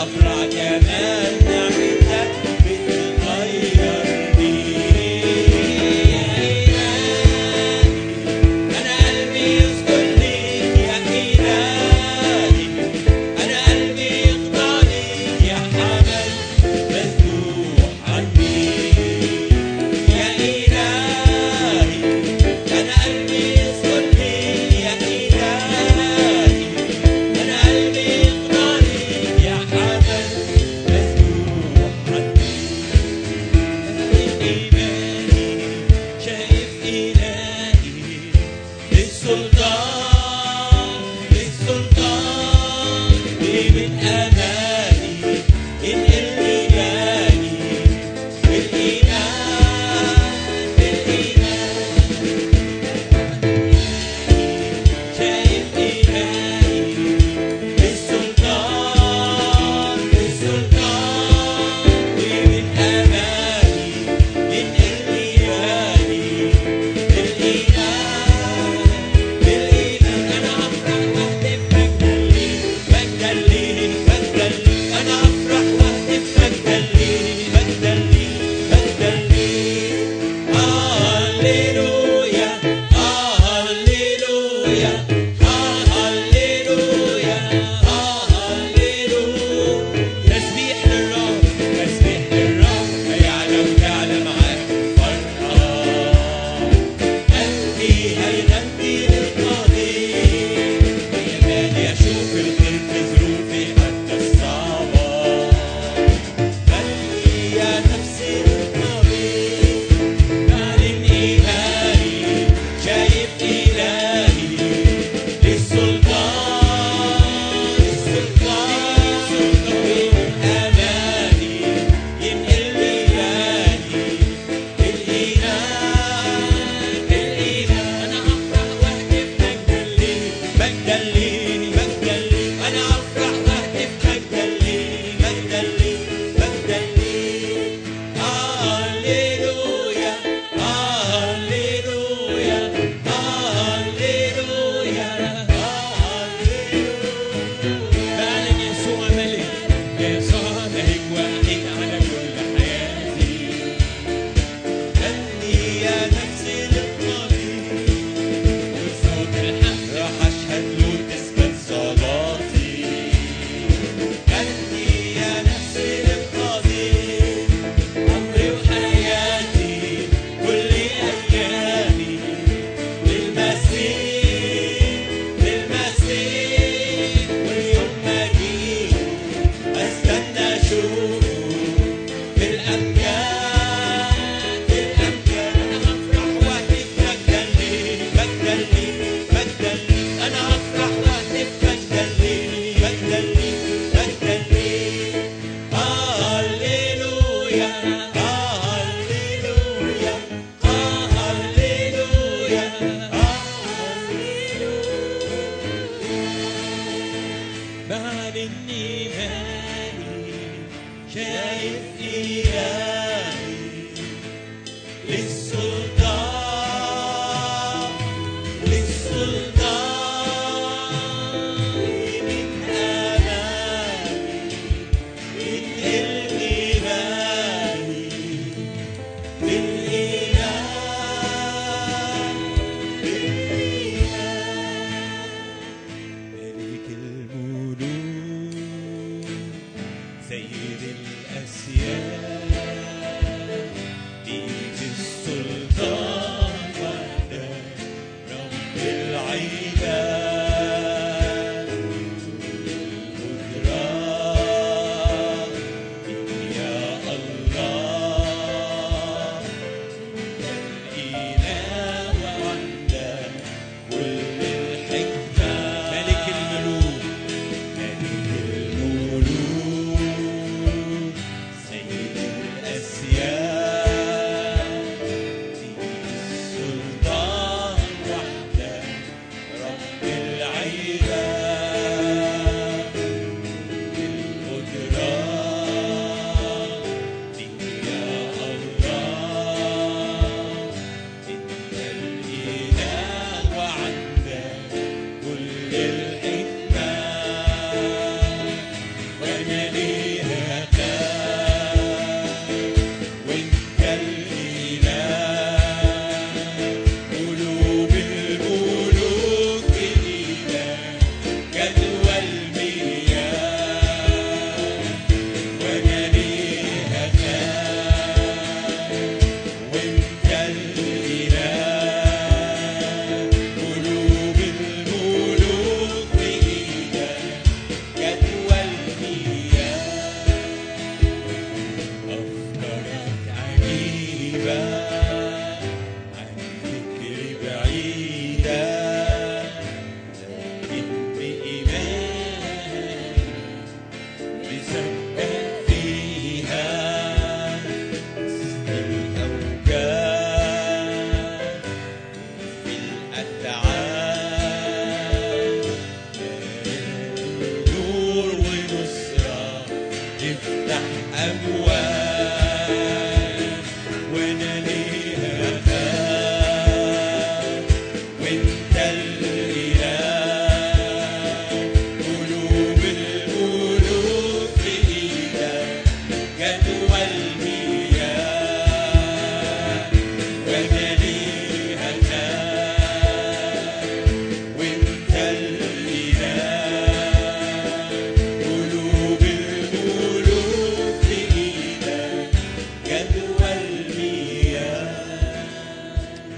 الحكمة ومليء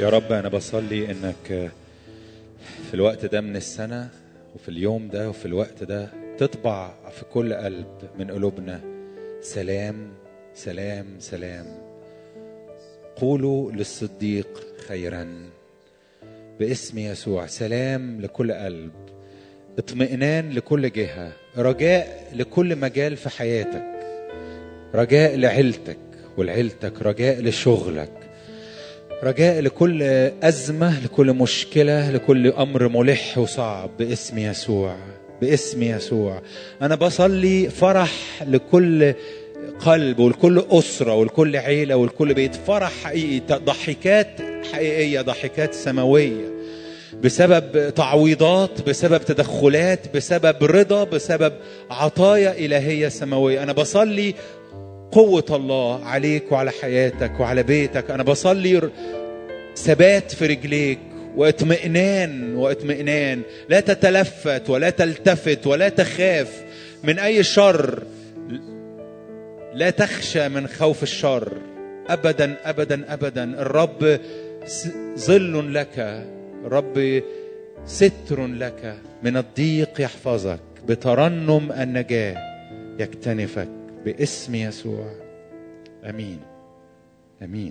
يا رب أنا بصلي إنك في الوقت ده من السنة وفي اليوم ده وفي الوقت ده تطبع في كل قلب من قلوبنا سلام سلام سلام قولوا للصديق خيرا باسم يسوع سلام لكل قلب اطمئنان لكل جهة رجاء لكل مجال في حياتك رجاء لعيلتك ولعيلتك رجاء لشغلك رجاء لكل أزمة لكل مشكلة لكل أمر ملح وصعب باسم يسوع باسم يسوع أنا بصلي فرح لكل قلب ولكل أسرة ولكل عيلة ولكل بيت فرح حقيقي ضحكات حقيقية ضحكات سماوية بسبب تعويضات بسبب تدخلات بسبب رضا بسبب عطايا إلهية سماوية أنا بصلي قوة الله عليك وعلى حياتك وعلى بيتك أنا بصلي ثبات في رجليك واطمئنان واطمئنان لا تتلفت ولا تلتفت ولا تخاف من أي شر لا تخشى من خوف الشر أبدا أبدا أبدا الرب ظل لك الرب ستر لك من الضيق يحفظك بترنم النجاة يكتنفك باسم يسوع امين امين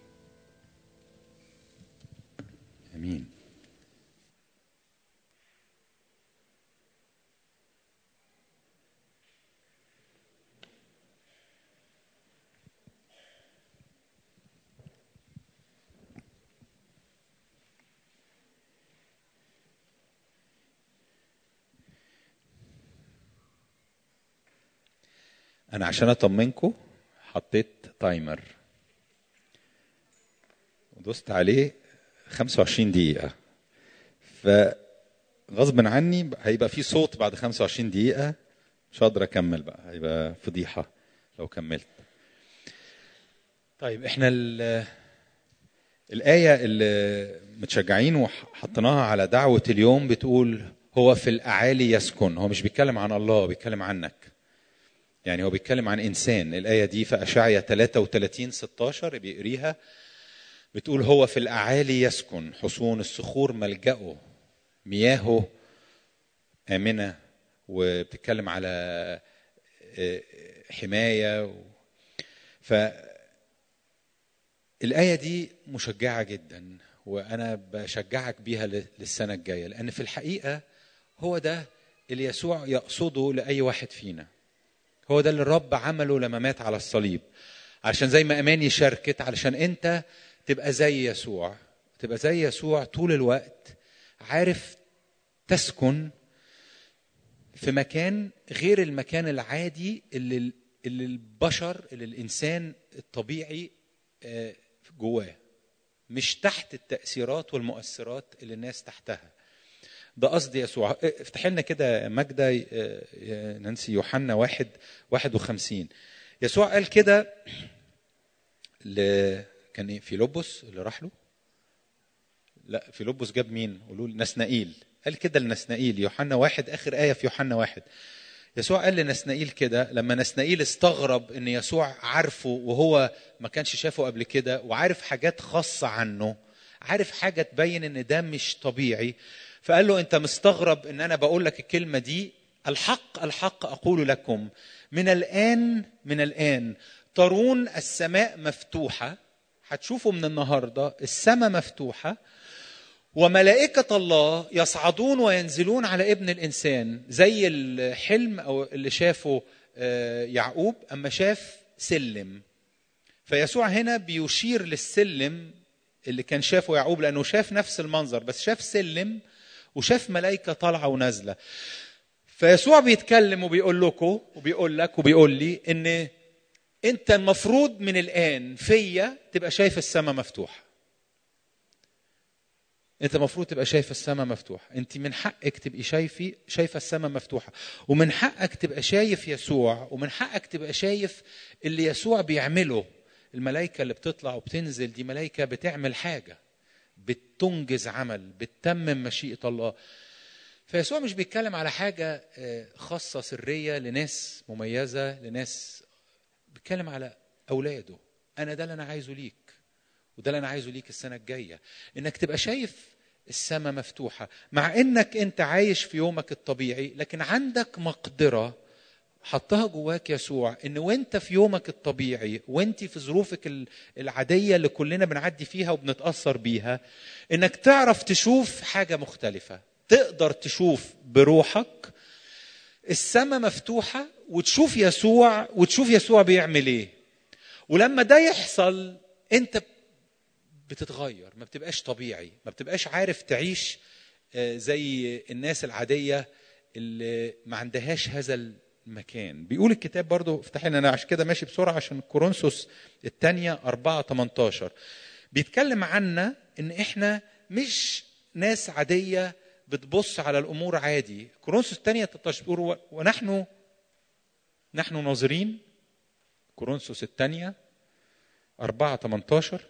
امين انا عشان اطمنكم حطيت تايمر ودوست عليه 25 دقيقة فغصب عني هيبقى في صوت بعد 25 دقيقة مش هقدر اكمل بقى هيبقى فضيحة لو كملت طيب احنا الآية اللي متشجعين وحطيناها على دعوة اليوم بتقول هو في الأعالي يسكن هو مش بيتكلم عن الله بيتكلم عنك يعني هو بيتكلم عن انسان الايه دي في اشعيا 33 16 بيقريها بتقول هو في الاعالي يسكن حصون الصخور ملجأه مياهه امنه وبتتكلم على حمايه ف الآية دي مشجعة جدا وأنا بشجعك بيها للسنة الجاية لأن في الحقيقة هو ده اللي يسوع يقصده لأي واحد فينا هو ده اللي الرب عمله لما مات على الصليب علشان زي ما اماني شاركت علشان انت تبقى زي يسوع تبقى زي يسوع طول الوقت عارف تسكن في مكان غير المكان العادي اللي اللي البشر اللي الانسان الطبيعي جواه مش تحت التاثيرات والمؤثرات اللي الناس تحتها ده قصد يسوع افتح لنا كده ماجدة يا نانسي يوحنا واحد واحد وخمسين يسوع قال كده ل... كان ايه فيلبس اللي راح له لا فيلبس جاب مين قولوا نسنائيل قال كده لنسنائيل يوحنا واحد اخر ايه في يوحنا واحد يسوع قال لنسنائيل كده لما نسنائيل استغرب ان يسوع عارفه وهو ما كانش شافه قبل كده وعارف حاجات خاصه عنه عارف حاجه تبين ان ده مش طبيعي فقال له انت مستغرب ان انا بقول لك الكلمه دي الحق الحق اقول لكم من الان من الان ترون السماء مفتوحه هتشوفوا من النهارده السماء مفتوحه وملائكة الله يصعدون وينزلون على ابن الإنسان زي الحلم أو اللي شافه يعقوب أما شاف سلم فيسوع هنا بيشير للسلم اللي كان شافه يعقوب لأنه شاف نفس المنظر بس شاف سلم وشاف ملائكة طالعة ونازلة فيسوع بيتكلم وبيقول لكم وبيقول لك وبيقول لي ان انت المفروض من الان فيا تبقى شايف السماء مفتوحه انت المفروض تبقى شايف السماء مفتوحه انت من حقك تبقي شايفي شايفه السماء مفتوحه ومن حقك تبقى شايف يسوع ومن حقك تبقى شايف اللي يسوع بيعمله الملائكه اللي بتطلع وبتنزل دي ملائكه بتعمل حاجه بتنجز عمل بتتمم مشيئه الله فيسوع مش بيتكلم على حاجه خاصه سريه لناس مميزه لناس بيتكلم على اولاده انا ده اللي انا عايزه ليك وده اللي انا عايزه ليك السنه الجايه انك تبقى شايف السماء مفتوحه مع انك انت عايش في يومك الطبيعي لكن عندك مقدره حطها جواك يسوع ان وانت في يومك الطبيعي وانت في ظروفك العاديه اللي كلنا بنعدي فيها وبنتاثر بيها انك تعرف تشوف حاجه مختلفه تقدر تشوف بروحك السماء مفتوحه وتشوف يسوع وتشوف يسوع بيعمل ايه ولما ده يحصل انت بتتغير ما بتبقاش طبيعي ما بتبقاش عارف تعيش زي الناس العاديه اللي ما عندهاش هذا المكان بيقول الكتاب برضو افتح لنا انا عشان كده ماشي بسرعه عشان كورنثوس الثانيه 4 18 بيتكلم عنا ان احنا مش ناس عاديه بتبص على الامور عادي كورنثوس الثانيه 13 بيقول ونحن نحن ناظرين كورنثوس الثانيه 4 18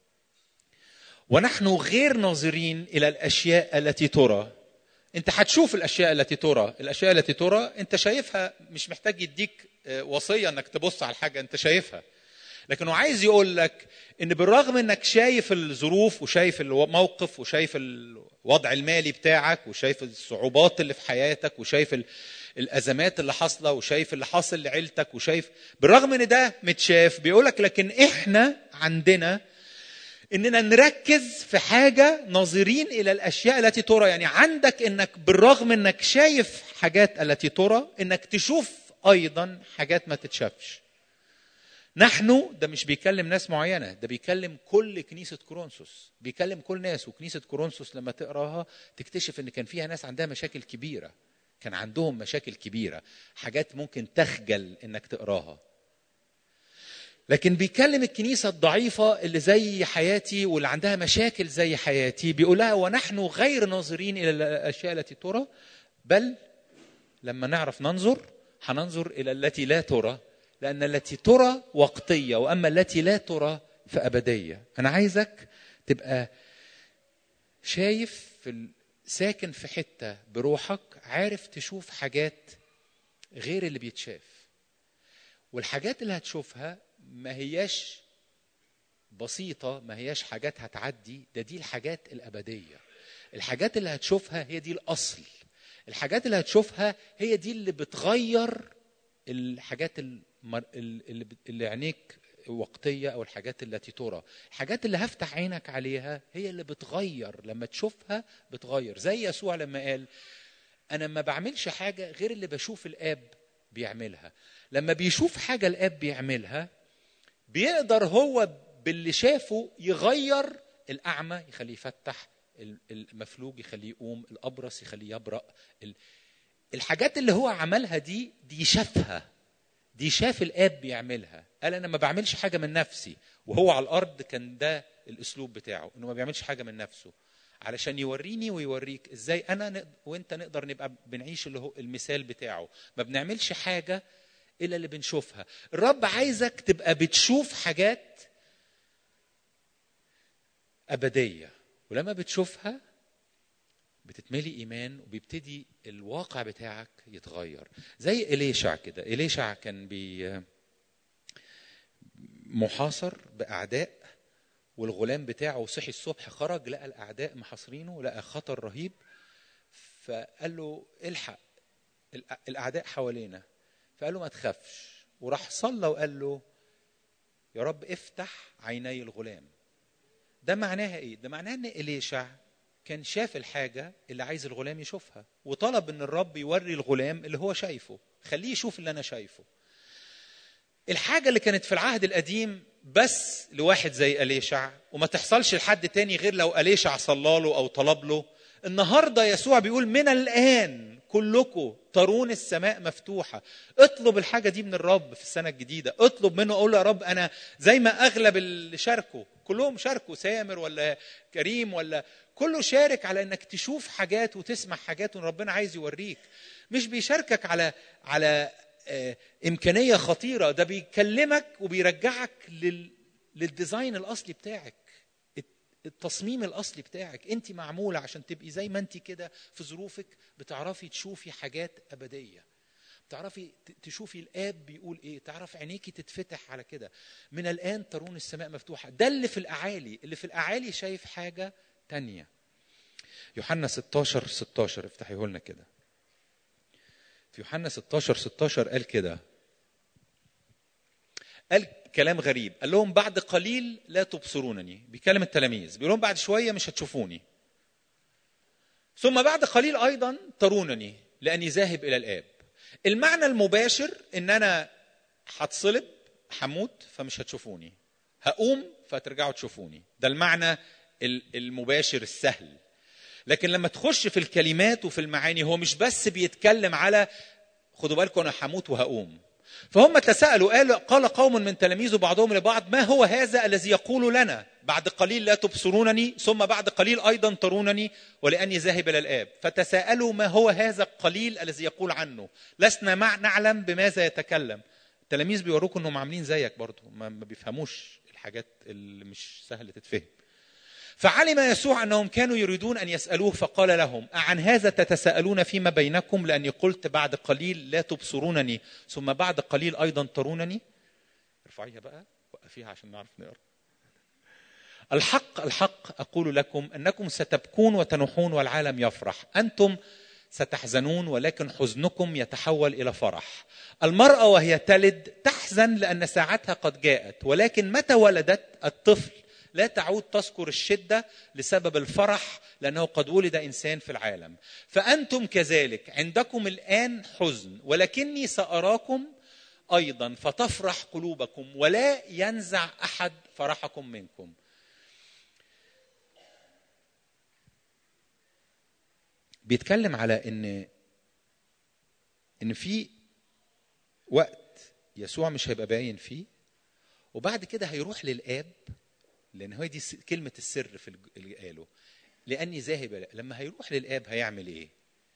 ونحن غير ناظرين الى الاشياء التي ترى انت هتشوف الاشياء التي ترى الاشياء التي ترى انت شايفها مش محتاج يديك وصيه انك تبص على الحاجه انت شايفها لكن هو عايز يقول لك ان بالرغم انك شايف الظروف وشايف الموقف وشايف الوضع المالي بتاعك وشايف الصعوبات اللي في حياتك وشايف الازمات اللي حاصله وشايف اللي حاصل لعيلتك وشايف بالرغم ان ده متشاف بيقول لك لكن احنا عندنا اننا نركز في حاجه ناظرين الى الاشياء التي ترى يعني عندك انك بالرغم انك شايف حاجات التي ترى انك تشوف ايضا حاجات ما تتشافش نحن ده مش بيكلم ناس معينه ده بيكلم كل كنيسه كورنثوس بيكلم كل ناس وكنيسه كورنثوس لما تقراها تكتشف ان كان فيها ناس عندها مشاكل كبيره كان عندهم مشاكل كبيره حاجات ممكن تخجل انك تقراها لكن بيكلم الكنيسة الضعيفة اللي زي حياتي واللي عندها مشاكل زي حياتي بيقول لها ونحن غير ناظرين إلى الأشياء التي ترى بل لما نعرف ننظر هننظر إلى التي لا ترى لأن التي ترى وقتية وأما التي لا ترى فأبدية أنا عايزك تبقى شايف في ساكن في حتة بروحك عارف تشوف حاجات غير اللي بيتشاف والحاجات اللي هتشوفها ما هياش بسيطة ما هياش حاجات هتعدي ده دي الحاجات الأبدية الحاجات اللي هتشوفها هي دي الأصل الحاجات اللي هتشوفها هي دي اللي بتغير الحاجات المر... اللي, اللي عينيك وقتية أو الحاجات التي ترى الحاجات اللي هفتح عينك عليها هي اللي بتغير لما تشوفها بتغير زي يسوع لما قال أنا ما بعملش حاجة غير اللي بشوف الآب بيعملها لما بيشوف حاجة الآب بيعملها بيقدر هو باللي شافه يغير الأعمى يخليه يفتح المفلوج يخليه يقوم الأبرص يخليه يبرأ الحاجات اللي هو عملها دي دي شافها دي شاف الآب بيعملها قال أنا ما بعملش حاجة من نفسي وهو على الأرض كان ده الأسلوب بتاعه إنه ما بيعملش حاجة من نفسه علشان يوريني ويوريك ازاي انا نقدر وانت نقدر نبقى بنعيش اللي هو المثال بتاعه ما بنعملش حاجه الا اللي بنشوفها الرب عايزك تبقى بتشوف حاجات ابديه ولما بتشوفها بتتملي ايمان وبيبتدي الواقع بتاعك يتغير زي اليشع كده اليشع كان بي محاصر باعداء والغلام بتاعه صحي الصبح خرج لقى الاعداء محاصرينه لقى خطر رهيب فقال له الحق الاعداء حوالينا فقال له ما تخافش وراح صلى وقال له يا رب افتح عيني الغلام ده معناها ايه ده معناها ان اليشع كان شاف الحاجه اللي عايز الغلام يشوفها وطلب ان الرب يوري الغلام اللي هو شايفه خليه يشوف اللي انا شايفه الحاجه اللي كانت في العهد القديم بس لواحد زي أليشع وما تحصلش لحد تاني غير لو أليشع صلاله أو طلب له النهارده يسوع بيقول من الآن كلكم ترون السماء مفتوحة اطلب الحاجة دي من الرب في السنة الجديدة اطلب منه اقول له يا رب أنا زي ما أغلب اللي شاركوا كلهم شاركوا سامر ولا كريم ولا كله شارك على انك تشوف حاجات وتسمع حاجات وربنا عايز يوريك مش بيشاركك على على امكانيه خطيره ده بيكلمك وبيرجعك لل... للديزاين الاصلي بتاعك التصميم الاصلي بتاعك انت معموله عشان تبقي زي ما انت كده في ظروفك بتعرفي تشوفي حاجات ابديه تعرفي تشوفي الاب بيقول ايه تعرف عينيكي تتفتح على كده من الان ترون السماء مفتوحه ده اللي في الاعالي اللي في الاعالي شايف حاجه تانية يوحنا 16 16 افتحيه لنا كده في يوحنا 16 16 قال كده قال كلام غريب قال لهم بعد قليل لا تبصرونني بيكلم التلاميذ بيقول لهم بعد شويه مش هتشوفوني ثم بعد قليل ايضا ترونني لاني ذاهب الى الاب المعنى المباشر ان انا هتصلب هموت فمش هتشوفوني هقوم فترجعوا تشوفوني ده المعنى المباشر السهل لكن لما تخش في الكلمات وفي المعاني هو مش بس بيتكلم على خدوا بالكم انا هموت وهقوم فهم تساءلوا قال قال قوم من تلاميذه بعضهم لبعض ما هو هذا الذي يقول لنا بعد قليل لا تبصرونني ثم بعد قليل ايضا ترونني ولاني ذاهب الى الاب فتساءلوا ما هو هذا القليل الذي يقول عنه لسنا مع نعلم بماذا يتكلم التلاميذ بيوروكم انهم عاملين زيك برضه ما بيفهموش الحاجات اللي مش سهل تتفهم فعلم يسوع انهم كانوا يريدون ان يسالوه فقال لهم اعن هذا تتساءلون فيما بينكم لاني قلت بعد قليل لا تبصرونني ثم بعد قليل ايضا ترونني ارفعيها بقى وقفيها عشان نعرف نقرا الحق الحق اقول لكم انكم ستبكون وتنوحون والعالم يفرح انتم ستحزنون ولكن حزنكم يتحول الى فرح المراه وهي تلد تحزن لان ساعتها قد جاءت ولكن متى ولدت الطفل لا تعود تذكر الشده لسبب الفرح لانه قد ولد انسان في العالم فانتم كذلك عندكم الان حزن ولكني ساراكم ايضا فتفرح قلوبكم ولا ينزع احد فرحكم منكم بيتكلم على ان ان في وقت يسوع مش هيبقى باين فيه وبعد كده هيروح للاب لان هي دي كلمه السر في اللي قاله لاني ذاهب لما هيروح للاب هيعمل ايه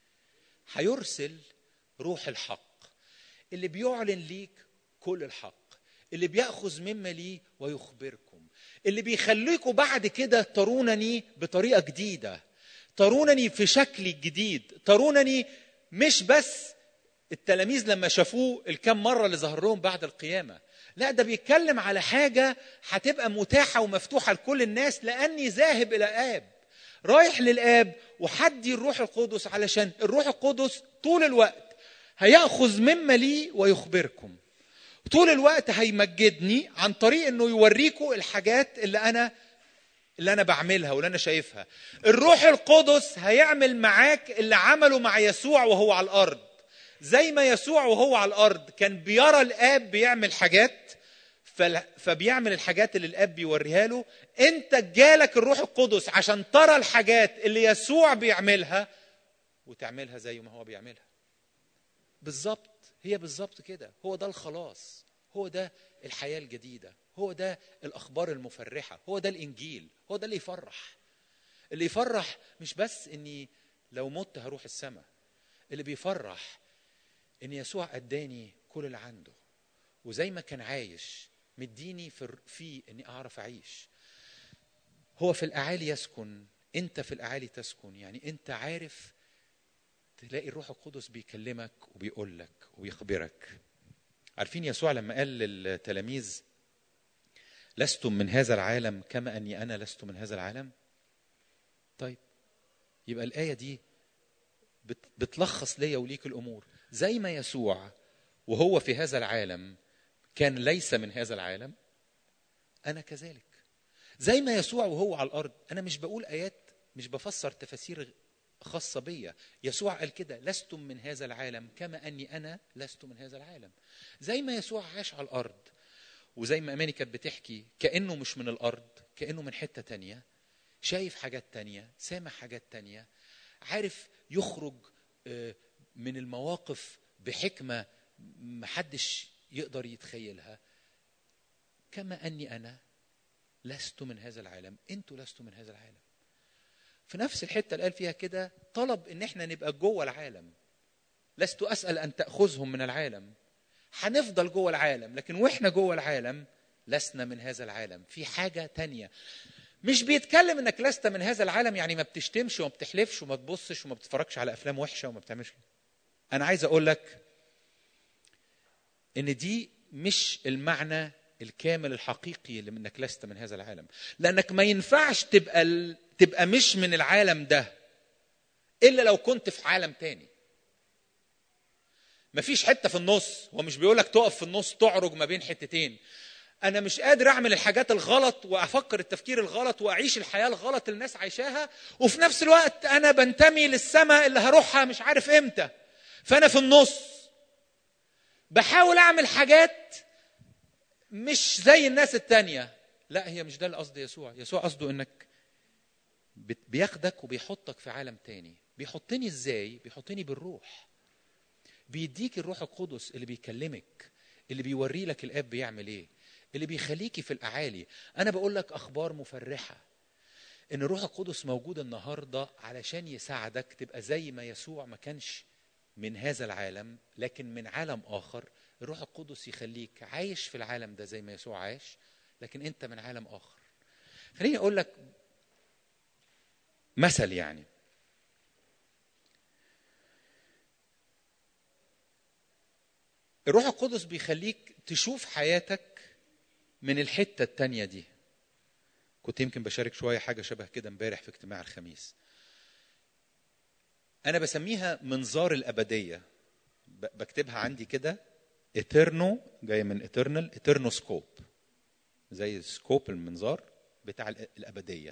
هيرسل روح الحق اللي بيعلن ليك كل الحق اللي بياخذ مما لي ويخبركم اللي بيخليكم بعد كده ترونني بطريقه جديده ترونني في شكل جديد ترونني مش بس التلاميذ لما شافوه الكم مره اللي ظهر لهم بعد القيامه لا ده بيتكلم على حاجه هتبقى متاحه ومفتوحه لكل الناس لاني ذاهب الى اب رايح للاب وحدي الروح القدس علشان الروح القدس طول الوقت هياخذ مما لي ويخبركم طول الوقت هيمجدني عن طريق انه يوريكم الحاجات اللي انا اللي انا بعملها واللي انا شايفها الروح القدس هيعمل معاك اللي عمله مع يسوع وهو على الارض زي ما يسوع وهو على الارض كان بيرى الاب بيعمل حاجات فبيعمل الحاجات اللي الاب بيوريها له انت جالك الروح القدس عشان ترى الحاجات اللي يسوع بيعملها وتعملها زي ما هو بيعملها بالظبط هي بالظبط كده هو ده الخلاص هو ده الحياه الجديده هو ده الاخبار المفرحه هو ده الانجيل هو ده اللي يفرح اللي يفرح مش بس اني لو مت هروح السماء اللي بيفرح ان يسوع اداني كل اللي عنده وزي ما كان عايش مديني في في اني اعرف اعيش هو في الاعالي يسكن انت في الاعالي تسكن يعني انت عارف تلاقي الروح القدس بيكلمك وبيقول لك وبيخبرك عارفين يسوع لما قال للتلاميذ لستم من هذا العالم كما اني انا لست من هذا العالم طيب يبقى الايه دي بتلخص ليا وليك الامور زي ما يسوع وهو في هذا العالم كان ليس من هذا العالم انا كذلك زي ما يسوع وهو على الارض انا مش بقول ايات مش بفسر تفاسير خاصة بيا يسوع قال كده لستم من هذا العالم كما أني أنا لست من هذا العالم زي ما يسوع عاش على الأرض وزي ما أماني كانت بتحكي كأنه مش من الأرض كأنه من حتة تانية شايف حاجات تانية سامع حاجات تانية عارف يخرج من المواقف بحكمة محدش يقدر يتخيلها كما أني أنا لست من هذا العالم أنتوا لستوا من هذا العالم في نفس الحته اللي قال فيها كده طلب ان احنا نبقى جوه العالم لست اسال ان تاخذهم من العالم هنفضل جوه العالم لكن واحنا جوه العالم لسنا من هذا العالم في حاجه تانية مش بيتكلم انك لست من هذا العالم يعني ما بتشتمش وما بتحلفش وما تبصش وما بتتفرجش على افلام وحشه وما بتعملش انا عايز اقول لك ان دي مش المعنى الكامل الحقيقي اللي منك لست من هذا العالم لانك ما ينفعش تبقى ال... تبقى مش من العالم ده الا لو كنت في عالم تاني مفيش حته في النص هو مش بيقولك تقف في النص تعرج ما بين حتتين انا مش قادر اعمل الحاجات الغلط وافكر التفكير الغلط واعيش الحياه الغلط اللي الناس عايشاها وفي نفس الوقت انا بنتمي للسماء اللي هروحها مش عارف امتى فانا في النص بحاول اعمل حاجات مش زي الناس التانية لا هي مش ده اللي قصد يسوع يسوع قصده انك بياخدك وبيحطك في عالم تاني بيحطني ازاي بيحطني بالروح بيديك الروح القدس اللي بيكلمك اللي بيوري لك الاب بيعمل ايه اللي بيخليكي في الاعالي انا بقول لك اخبار مفرحه ان الروح القدس موجود النهارده علشان يساعدك تبقى زي ما يسوع ما كانش من هذا العالم لكن من عالم اخر الروح القدس يخليك عايش في العالم ده زي ما يسوع عاش لكن انت من عالم اخر خليني اقول لك مثل يعني الروح القدس بيخليك تشوف حياتك من الحته التانيه دي كنت يمكن بشارك شويه حاجه شبه كده امبارح في اجتماع الخميس انا بسميها منظار الابديه بكتبها عندي كده اترنو جايه من اترنال اترنو سكوب زي سكوب المنظار بتاع الابديه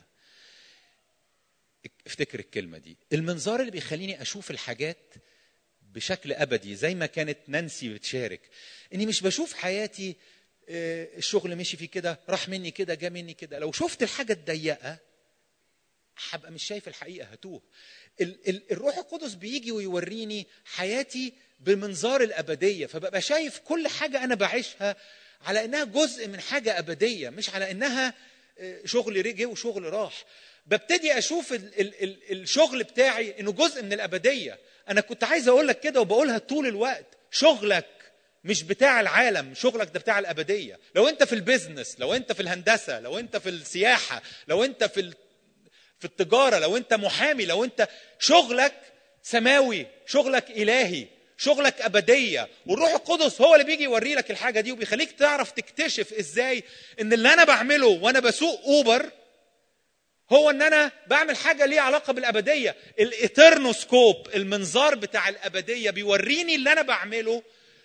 افتكر الكلمه دي المنظار اللي بيخليني اشوف الحاجات بشكل ابدي زي ما كانت نانسي بتشارك اني مش بشوف حياتي الشغل مشي فيه كده راح مني كده جا مني كده لو شفت الحاجه الضيقه هبقى مش شايف الحقيقه هتوه ال- ال- الروح القدس بيجي ويوريني حياتي بمنظار الابديه فببقى شايف كل حاجه انا بعيشها على انها جزء من حاجه ابديه مش على انها شغل رجع وشغل راح ببتدي اشوف ال ال ال الشغل بتاعي انه جزء من الابديه انا كنت عايز اقول لك كده وبقولها طول الوقت شغلك مش بتاع العالم شغلك ده بتاع الابديه لو انت في البيزنس لو انت في الهندسه لو انت في السياحه لو انت في ال... في التجاره لو انت محامي لو انت شغلك سماوي شغلك الهي شغلك ابديه والروح القدس هو اللي بيجي يوري لك الحاجه دي وبيخليك تعرف تكتشف ازاي ان اللي انا بعمله وانا بسوق اوبر هو ان انا بعمل حاجه ليها علاقه بالابديه الاترنوسكوب المنظار بتاع الابديه بيوريني اللي انا بعمله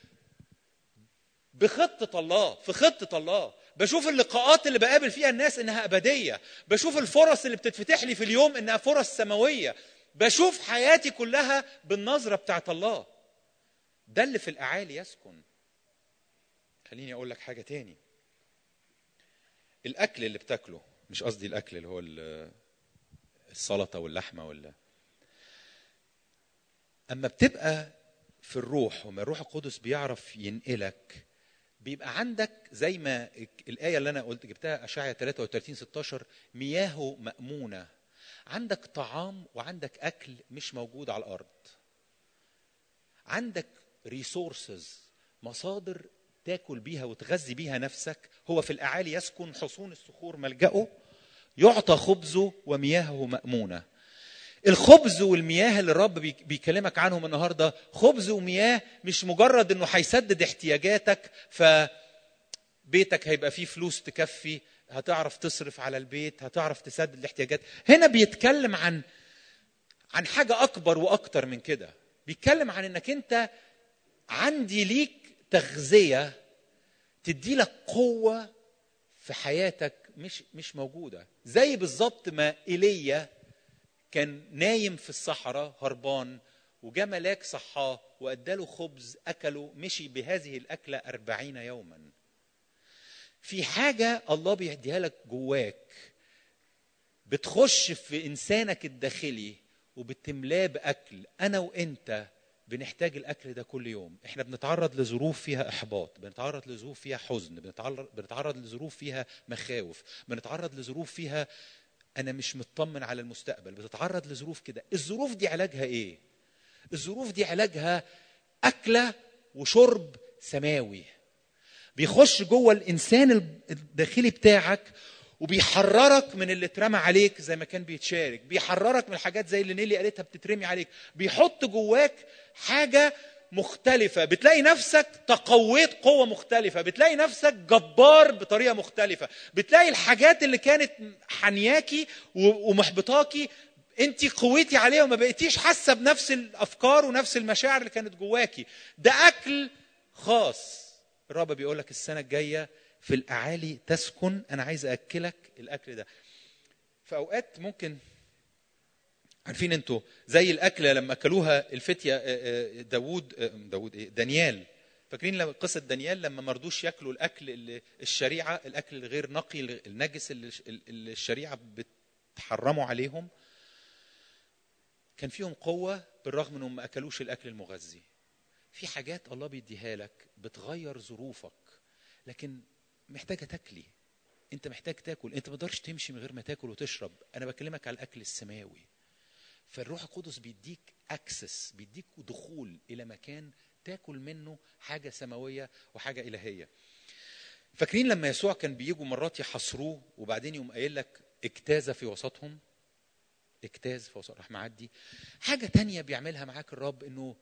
بخطه الله في خطه الله بشوف اللقاءات اللي بقابل فيها الناس انها ابديه بشوف الفرص اللي بتتفتح لي في اليوم انها فرص سماويه بشوف حياتي كلها بالنظره بتاعت الله ده اللي في الاعالي يسكن خليني اقول لك حاجه تاني الاكل اللي بتاكله مش قصدي الاكل اللي هو السلطه واللحمه ولا اما بتبقى في الروح وما الروح القدس بيعرف ينقلك بيبقى عندك زي ما الآية اللي أنا قلت جبتها أشعيا 33 16 مياه مأمونة عندك طعام وعندك أكل مش موجود على الأرض عندك ريسورسز مصادر تاكل بيها وتغذي بيها نفسك هو في الأعالي يسكن حصون الصخور ملجأه يعطى خبزه ومياهه مأمونة الخبز والمياه اللي الرب بيكلمك عنهم النهارده خبز ومياه مش مجرد انه هيسدد احتياجاتك فبيتك هيبقى فيه فلوس تكفي هتعرف تصرف على البيت هتعرف تسدد الاحتياجات هنا بيتكلم عن عن حاجه اكبر واكتر من كده بيتكلم عن انك انت عندي ليك تغذيه تدي لك قوه في حياتك مش مش موجوده زي بالظبط ما ايليا كان نايم في الصحراء هربان وجاء ملاك صحاه واداله خبز اكله مشي بهذه الاكله أربعين يوما في حاجه الله بيديها لك جواك بتخش في انسانك الداخلي وبتملاه باكل انا وانت بنحتاج الاكل ده كل يوم احنا بنتعرض لظروف فيها احباط بنتعرض لظروف فيها حزن بنتعرض بنتعرض لظروف فيها مخاوف بنتعرض لظروف فيها انا مش مطمن على المستقبل بتتعرض لظروف كده الظروف دي علاجها ايه الظروف دي علاجها اكله وشرب سماوي بيخش جوه الانسان الداخلي بتاعك وبيحررك من اللي اترمى عليك زي ما كان بيتشارك بيحررك من الحاجات زي اللي نيلي قالتها بتترمي عليك بيحط جواك حاجه مختلفة بتلاقي نفسك تقويت قوة مختلفة بتلاقي نفسك جبار بطريقة مختلفة بتلاقي الحاجات اللي كانت حنياكي ومحبطاكي انت قويتي عليها وما بقيتيش حاسة بنفس الأفكار ونفس المشاعر اللي كانت جواكي ده أكل خاص الرب بيقول لك السنة الجاية في الأعالي تسكن أنا عايز أكلك الأكل ده في أوقات ممكن عارفين انتوا زي الاكله لما اكلوها الفتيه داوود داوود ايه دانيال فاكرين لما قصه دانيال لما ما رضوش ياكلوا الاكل اللي الشريعه الاكل الغير نقي النجس اللي الشريعه بتحرمه عليهم كان فيهم قوه بالرغم انهم ما اكلوش الاكل المغذي في حاجات الله بيديها لك بتغير ظروفك لكن محتاجه تاكلي انت محتاج تاكل انت ما تقدرش تمشي من غير ما تاكل وتشرب انا بكلمك على الاكل السماوي فالروح القدس بيديك اكسس بيديك دخول الى مكان تاكل منه حاجه سماويه وحاجه الهيه فاكرين لما يسوع كان بيجوا مرات يحصروه وبعدين يقوم قايل لك اجتاز في وسطهم اجتاز في وسط راح معدي حاجه تانية بيعملها معاك الرب انه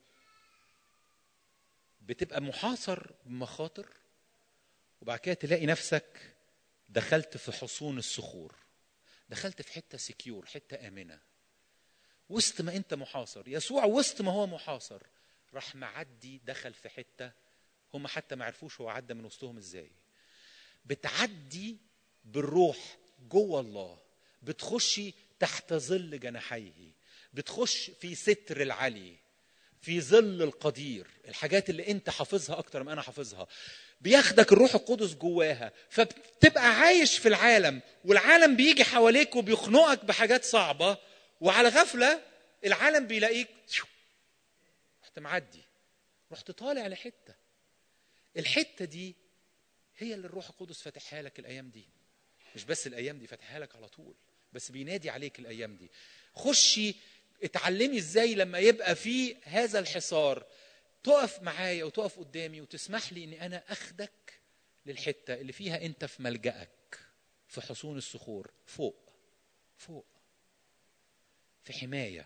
بتبقى محاصر بمخاطر وبعد كده تلاقي نفسك دخلت في حصون الصخور دخلت في حته سكيور حته امنه وسط ما انت محاصر يسوع وسط ما هو محاصر راح معدي دخل في حته هم حتى ما عرفوش هو عدى من وسطهم ازاي بتعدي بالروح جوه الله بتخشي تحت ظل جناحيه بتخش في ستر العلي في ظل القدير الحاجات اللي انت حافظها اكتر ما انا حافظها بياخدك الروح القدس جواها فبتبقى عايش في العالم والعالم بيجي حواليك وبيخنقك بحاجات صعبه وعلى غفله العالم بيلاقيك رحت معدي رحت طالع لحته الحته دي هي اللي الروح القدس فاتحها لك الايام دي مش بس الايام دي فاتحها لك على طول بس بينادي عليك الايام دي خشي اتعلمي ازاي لما يبقى في هذا الحصار تقف معايا وتقف قدامي وتسمح لي اني انا اخدك للحته اللي فيها انت في ملجأك في حصون الصخور فوق فوق في حمايه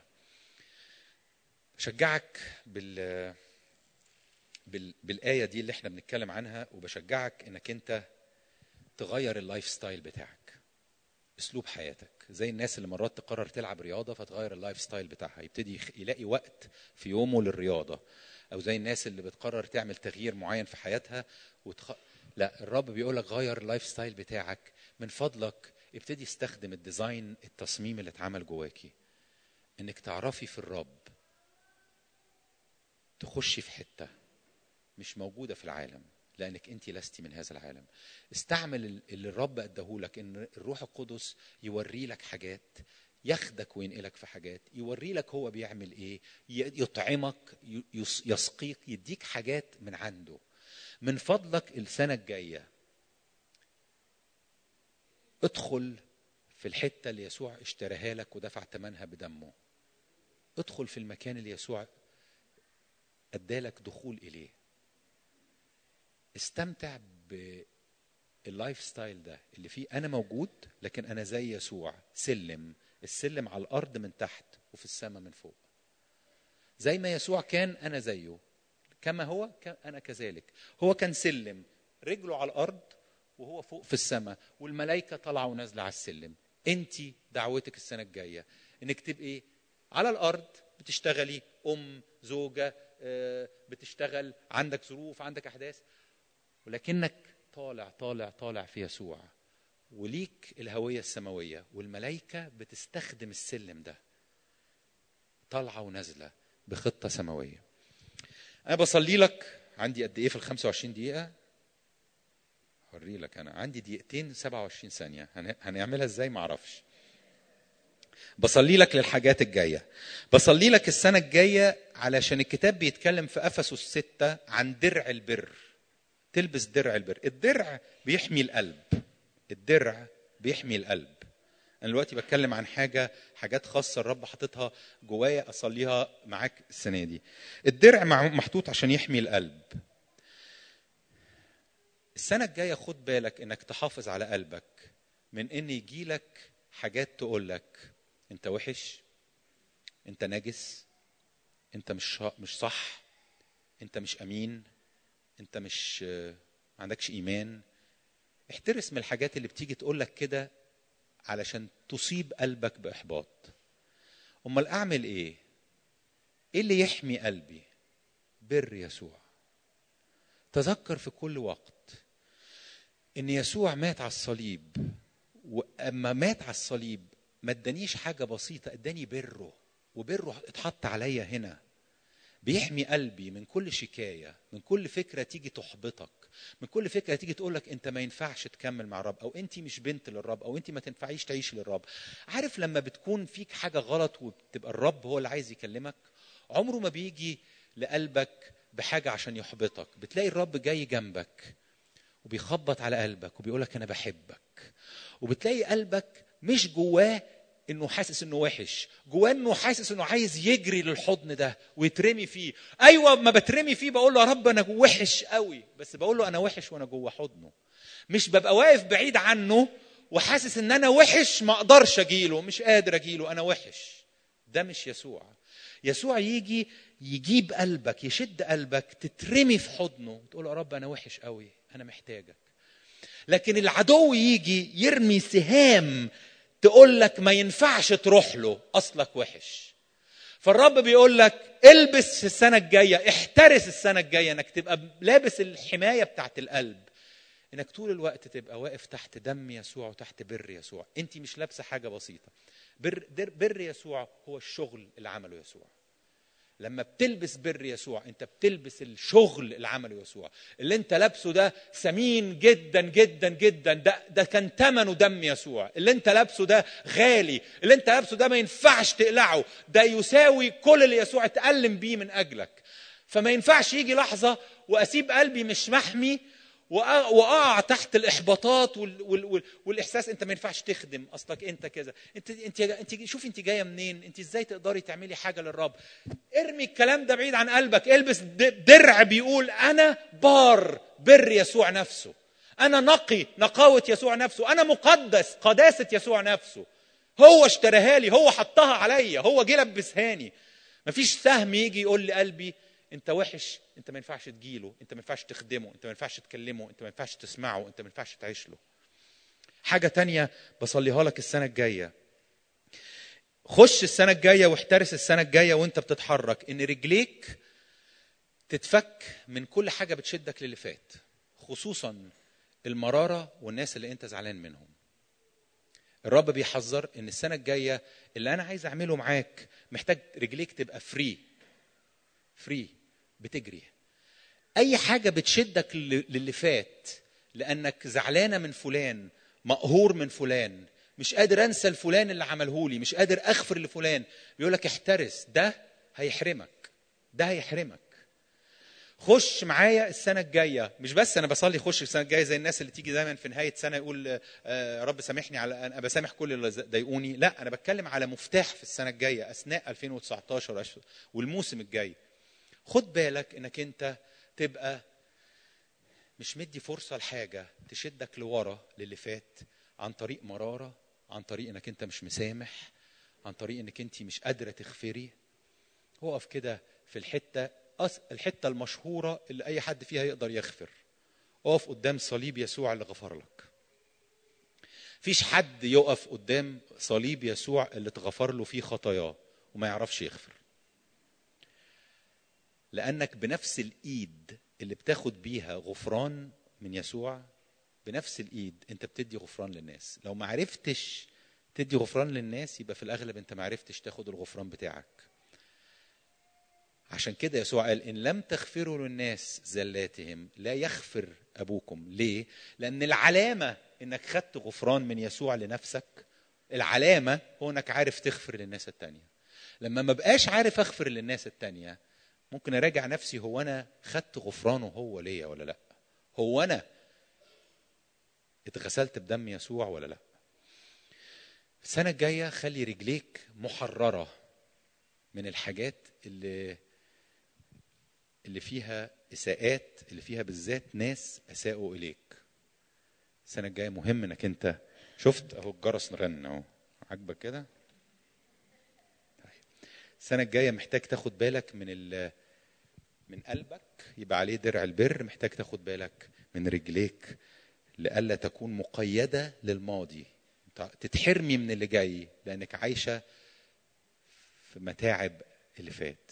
بشجعك بال بال بالايه دي اللي احنا بنتكلم عنها وبشجعك انك انت تغير اللايف ستايل بتاعك اسلوب حياتك زي الناس اللي مرات تقرر تلعب رياضه فتغير اللايف ستايل بتاعها يبتدي يلاقي وقت في يومه للرياضه او زي الناس اللي بتقرر تعمل تغيير معين في حياتها وتخ... لا الرب بيقول لك غير اللايف ستايل بتاعك من فضلك ابتدي استخدم الديزاين التصميم اللي اتعمل جواكي انك تعرفي في الرب تخشي في حته مش موجوده في العالم لانك انت لستي من هذا العالم استعمل اللي الرب اداهولك ان الروح القدس يوري لك حاجات ياخدك وينقلك في حاجات يوري لك هو بيعمل ايه يطعمك يسقيك يديك حاجات من عنده من فضلك السنه الجايه ادخل في الحته اللي يسوع اشتراها لك ودفع ثمنها بدمه ادخل في المكان اللي يسوع ادالك دخول اليه استمتع باللايف ستايل ده اللي فيه انا موجود لكن انا زي يسوع سلم السلم على الارض من تحت وفي السماء من فوق زي ما يسوع كان انا زيه كما هو انا كذلك هو كان سلم رجله على الارض وهو فوق في السماء والملائكه طالعه ونازله على السلم انت دعوتك السنه الجايه انك تبقي على الارض بتشتغلي ام زوجه بتشتغل عندك ظروف عندك احداث ولكنك طالع طالع طالع في يسوع وليك الهويه السماويه والملائكه بتستخدم السلم ده طالعه ونازله بخطه سماويه انا بصلي لك عندي قد ايه في ال 25 دقيقه هوري لك انا عندي دقيقتين 27 ثانيه هنعملها ازاي ما اعرفش بصلي لك للحاجات الجايه بصلي لك السنه الجايه علشان الكتاب بيتكلم في افسس 6 عن درع البر تلبس درع البر الدرع بيحمي القلب الدرع بيحمي القلب انا دلوقتي بتكلم عن حاجه حاجات خاصه الرب حاططها جوايا اصليها معاك السنه دي الدرع محطوط عشان يحمي القلب السنه الجايه خد بالك انك تحافظ على قلبك من ان يجيلك حاجات تقول لك انت وحش انت نجس انت مش مش صح انت مش امين انت مش ما عندكش ايمان احترس من الحاجات اللي بتيجي تقول لك كده علشان تصيب قلبك باحباط امال اعمل ايه ايه اللي يحمي قلبي بر يسوع تذكر في كل وقت ان يسوع مات على الصليب واما مات على الصليب ما ادانيش حاجه بسيطه اداني بره وبره اتحط عليا هنا بيحمي قلبي من كل شكايه من كل فكره تيجي تحبطك من كل فكره تيجي تقول لك انت ما ينفعش تكمل مع الرب او انت مش بنت للرب او انت ما تنفعيش تعيش للرب عارف لما بتكون فيك حاجه غلط وبتبقى الرب هو اللي عايز يكلمك عمره ما بيجي لقلبك بحاجه عشان يحبطك بتلاقي الرب جاي جنبك وبيخبط على قلبك وبيقول لك انا بحبك وبتلاقي قلبك مش جواه انه حاسس انه وحش جواه انه حاسس انه عايز يجري للحضن ده ويترمي فيه ايوه ما بترمي فيه بقول له يا رب انا وحش قوي بس بقول له انا وحش وانا جوه حضنه مش ببقى واقف بعيد عنه وحاسس ان انا وحش ما اقدرش اجيله مش قادر اجيله انا وحش ده مش يسوع يسوع يجي يجيب قلبك يشد قلبك تترمي في حضنه تقول يا رب انا وحش قوي انا محتاجك لكن العدو يجي يرمي سهام تقول لك ما ينفعش تروح له اصلك وحش فالرب بيقول لك البس في السنه الجايه احترس السنه الجايه انك تبقى لابس الحمايه بتاعت القلب انك طول الوقت تبقى واقف تحت دم يسوع وتحت بر يسوع انت مش لابسه حاجه بسيطه بر, بر يسوع هو الشغل اللي عمله يسوع لما بتلبس بر يسوع انت بتلبس الشغل اللي عمله يسوع اللي انت لابسه ده ثمين جدا جدا جدا ده ده كان ثمنه دم يسوع اللي انت لابسه ده غالي اللي انت لابسه ده ما ينفعش تقلعه ده يساوي كل اللي يسوع اتألم بيه من اجلك فما ينفعش يجي لحظه واسيب قلبي مش محمي واقع تحت الاحباطات وال وال وال والاحساس انت ما ينفعش تخدم اصلك انت كذا انت انت انت شوفي انت جايه منين انت ازاي تقدري تعملي حاجه للرب ارمي الكلام ده بعيد عن قلبك البس درع بيقول انا بار بر يسوع نفسه انا نقي نقاوه يسوع نفسه انا مقدس قداسه يسوع نفسه هو اشتراها لي هو حطها عليا هو جه لبسهاني مفيش سهم يجي يقول لقلبي انت وحش انت ما ينفعش تجيله انت ما ينفعش تخدمه انت ما ينفعش تكلمه انت ما ينفعش تسمعه انت ما ينفعش تعيش له حاجه تانية بصليها لك السنه الجايه خش السنه الجايه واحترس السنه الجايه وانت بتتحرك ان رجليك تتفك من كل حاجه بتشدك للي فات خصوصا المراره والناس اللي انت زعلان منهم الرب بيحذر ان السنه الجايه اللي انا عايز اعمله معاك محتاج رجليك تبقى فري فري بتجري اي حاجه بتشدك للي فات لانك زعلانه من فلان مقهور من فلان مش قادر انسى الفلان اللي عمله لي مش قادر اغفر لفلان بيقول لك احترس ده هيحرمك ده هيحرمك خش معايا السنه الجايه مش بس انا بصلي خش السنه الجايه زي الناس اللي تيجي دايما في نهايه سنه يقول آه رب سامحني على انا بسامح كل اللي ضايقوني لا انا بتكلم على مفتاح في السنه الجايه اثناء 2019 والموسم الجاي خد بالك انك انت تبقى مش مدي فرصة لحاجة تشدك لورا للي فات عن طريق مرارة عن طريق انك انت مش مسامح عن طريق انك انت مش قادرة تغفري اقف كده في الحتة الحتة المشهورة اللي اي حد فيها يقدر يغفر اقف قدام صليب يسوع اللي غفر لك فيش حد يقف قدام صليب يسوع اللي اتغفر له فيه خطاياه وما يعرفش يغفر لانك بنفس الايد اللي بتاخد بيها غفران من يسوع بنفس الايد انت بتدي غفران للناس لو ما عرفتش تدي غفران للناس يبقى في الاغلب انت ما عرفتش تاخد الغفران بتاعك عشان كده يسوع قال ان لم تغفروا للناس زلاتهم لا يغفر ابوكم ليه لان العلامه انك خدت غفران من يسوع لنفسك العلامه هو انك عارف تغفر للناس التانية لما ما بقاش عارف اغفر للناس التانية ممكن اراجع نفسي هو انا خدت غفرانه هو ليا ولا لا هو انا اتغسلت بدم يسوع ولا لا السنه الجايه خلي رجليك محرره من الحاجات اللي اللي فيها اساءات اللي فيها بالذات ناس اساءوا اليك السنه الجايه مهم انك انت شفت اهو الجرس رن اهو عاجبك كده السنه الجايه محتاج تاخد بالك من ال من قلبك يبقى عليه درع البر محتاج تاخد بالك من رجليك لئلا تكون مقيده للماضي تتحرمي من اللي جاي لانك عايشه في متاعب اللي فات